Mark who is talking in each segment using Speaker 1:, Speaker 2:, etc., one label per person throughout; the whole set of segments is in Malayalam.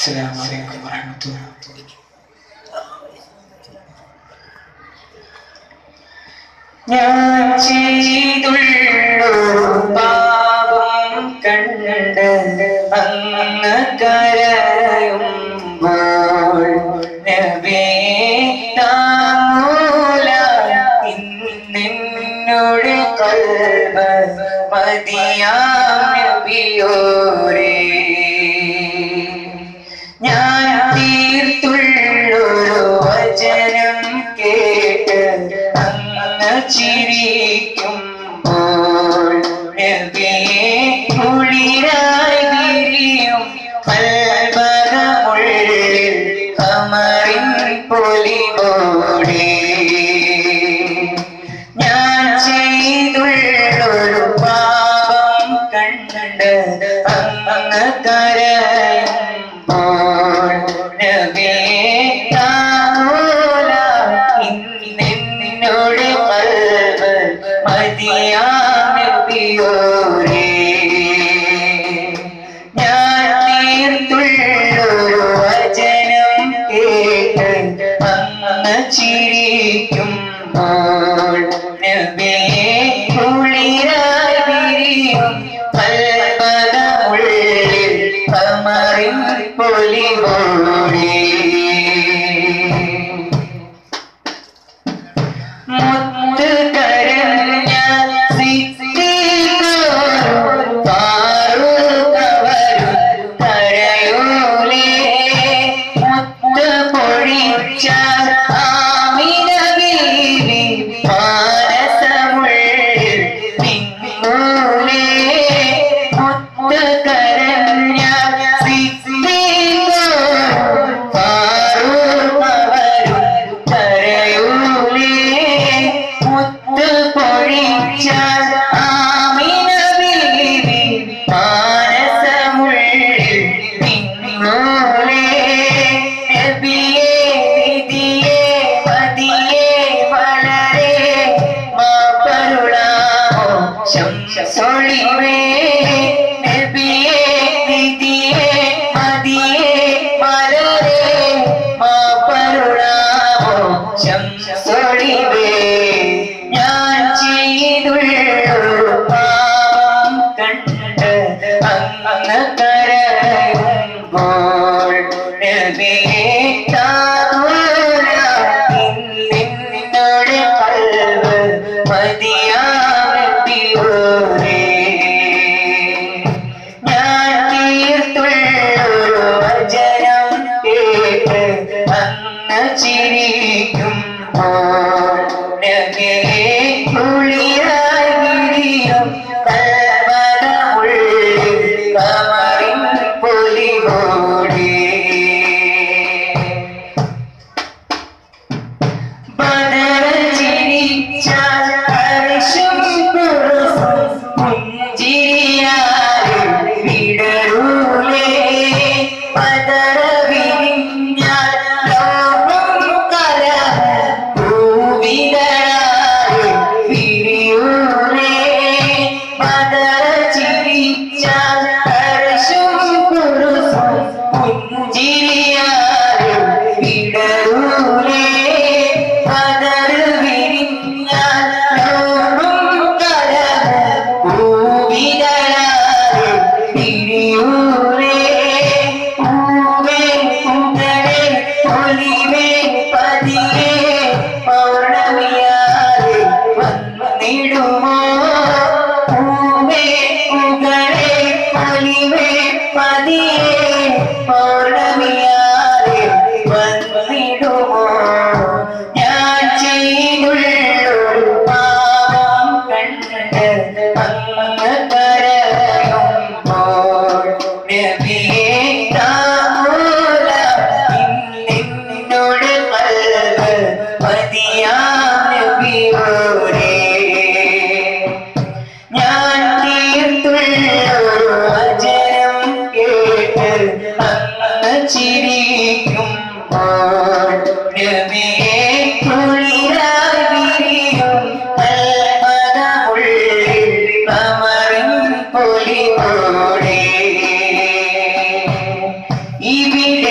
Speaker 1: السلام عليكم ورحمة الله ഞാൻ ചെയ്തുള്ളൊരു പാപം കണ്ട് അങ്ങ് കരയുമ്പോൾ നബിയേ താങ്ങൂല ഇന്നെന്നോട് കൽബ മതിയാം നബിയോരേ ഞാൻ തീർത്തുള്ളൊരു വചനം കേട്ട് അങ്ങ് ചിരിക്കുമ്പോൾ നബിയെ കുളിരായി വിരിയും കൽബകമുള്ളിൽ അമറിൻ പൊലിവോടെ ഞാൻ ചെയ്തുള്ളൊരു പാപം കണ്ട് അങ്ങ് കരയുമ്പോൾ നബിയേ താങ്ങൂല ഇന്നെന്നോട് കൽബ് മതിയാം നബിയോരേ ഞാൻ തീർത്തുള്ളൊരു വചനം കേട്ട് അങ്ങ് ചിരിക്കുമ്പോൾ നബിയെ കുളിരായി വിരിയും കൽപകമുള്ളിൽ കമറിൻ പൊലിവോടെ മുത്ത് കരഞ്ഞ സിദ്ദീഖോരും ഫാറൂഖവരും കരയൂലേ മുത്ത് പൊഴിച്ച ആമിന ബീവി മാനസമുള്ളിൽ നിന്നൂലേ മുത്ത് കരഞ്ഞ സിദ്ദീഖോരും ഫാറൂഖവരും കരയൂലേ മുത്ത് പൊഴിച്ച ആമിന ബീവി മാനസമുള്ളിൽ നിന്നൂലേ നബിയേ നിധിയേ മതിയേ വളരെ മാപ്പരുളാമോ ശംസൊളിവേ നബിയേ നിധിയേ മതിയേ വളരെ മാപ്പരുളാമോ ശംസൊളിവേ ഞാൻ ചെയ്തുള്ളൊരു പാപം കണ്ട് അങ്ങ് കരയുമ്പോൾ നബിയേ താങ്ങൂല നിന്നോട് കൽവ് മതിയാം നബിയോരേ ഞാൻ തീർത്തുള്ളൊരു വചനം കേട്ട് അങ്ങ് ചിരിക്കുമ്പോൾ നബിയേ കുളിരായി വിരിയും കൽവകമുള്ളിൽ കമറിൻ പൊലിവോടെ ബദർ ചിരിച്ച അർശും കുർസും പുഞ്ചിരിയാലെ വിടരൂലേ ബദർ വിരിഞ്ഞാൽ ലോകം കലഹ ഭൂവിതരാലെ വിരിയൂലേ ബദർ ചിരിച്ച അർശും കുർസും പുഞ്ചിരിയാലെ വിടരൂലേ ബദർ വിരിഞ്ഞാൽ ലോകം കലഹ ഭൂവിതരാലെ വിരിയൂലേ പൂവേ പൂക്കളെ ഒലിവേ പതിയേ പൗർണമിയാലെ വന്നിടുമോ പൂവേ പൂക്കളെ ഒലിവേ പതിയേ പൗർണമിയാലെ വന്നിടുമോ ഞാൻ ചെയ്തുള്ളൊരു പാപം കണ്ട് അങ്ങ് കരയുമ്പോൾ നബിയേ താങ്ങൂല നിന്നോട് കൽവ് മതിയാം നബിയോരേ ഞാൻ തീർത്തുള്ളൊരു വചനം കേട്ട് അങ്ങ് ചിരിക്കുമ്പോൾ നബിയേ കുളിരായി വിരിയും കൽപകമുള്ളിൽ കമറിൻ പൊലിവോടെ ഇവിടെ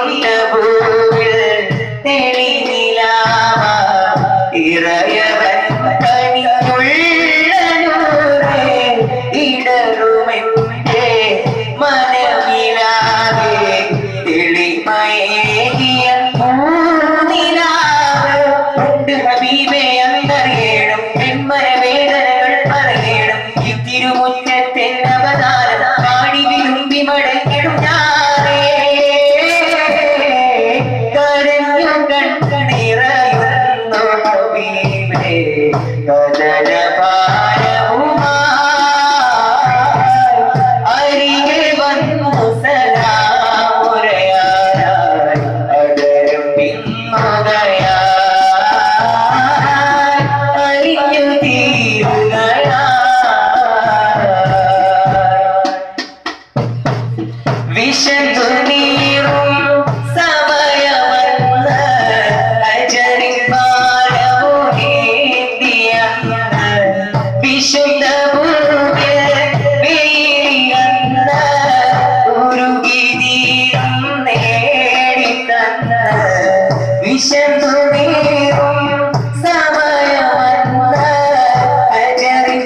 Speaker 1: വിരിയുന്ന ഭൂവിൽ തെളിനിലാവ ഇറയവൻ കനിഞ്ഞുള്ള നൂറേ ഇടറുമെന്റെ മനമിലാകെ തെളിമയേകിയ പൂനിലാവ് ഉണ്ട് ഹബീബേ അന്തറിയണം പെൺമര വേദനകൾ പറയണം ഈ തിരുമുറ്റത്തെ അവതാരം പാടി വിരുമ്പി മടങ്ങിടും ഞാനേ കരഞ്ഞു കൺകണിറയുന്നു ഹബീബേ കദനഭാരവുമായി അരികെ വന്നു സലാമുരയായി അടരും പിന്നുകയായി അരിഞ്ഞു തീരുകയായി വിശന്നു നീറും സമയമന്ന് അജറിൻ ഭാരവുമേന്തിയന്ന് വിശുദ്ധ ഭൂമിൽ വീഴിയന്ന് ഉരുകി നീരും നേടിത്തന്ന് വിശന്നു നീറും സമയമന്ന് അജറിൻ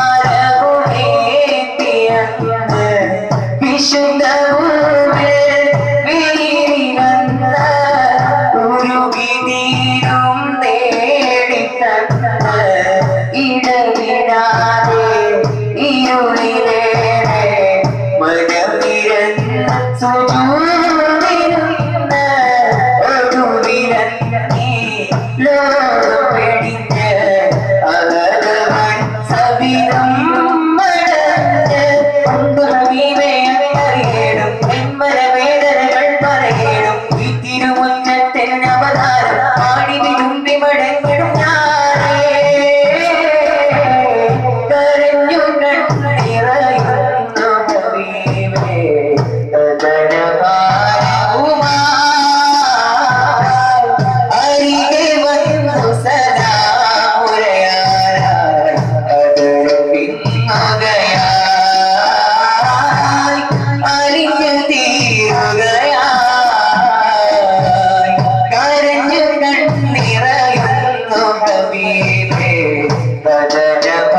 Speaker 1: ഭാരവുമേന്തിയന്ന് വിശുദ്ധ ഭൂമിൽ വീഴിവന്ന ഉരുകി നീരും നേടിത്തന്ന ഇടവിടാതെ ഇരുളിലേറെ മനമിരന്ന് സുജൂദിരുന്ന ഒടുവിലങ്ങി ലോകം വെടിഞ്ഞ് അകലവൻ സവിധം മടഞ്ഞ് കൊണ്ട് ഹബീബേ അറിയണം എന്മന വേദനകൾ പറയണം ഈ തിരുമുറ്റത്തെ അവതാരം പാടി വിരുമ്പി മടങ്ങിടും ഞാനേ കരഞ്ഞു കണ്ണിറയുന്നു ഹബീബേ കദനഭാരവുമായി അരികെ വന്നു സദാ മുരയാനായി അതൊരു പിന്നുകയായി അരിഞ്ഞു തീരുകയായി കരഞ്ഞു കണ്ണിറയുന്നു ഹബീബേ കദനഭാരവുമായി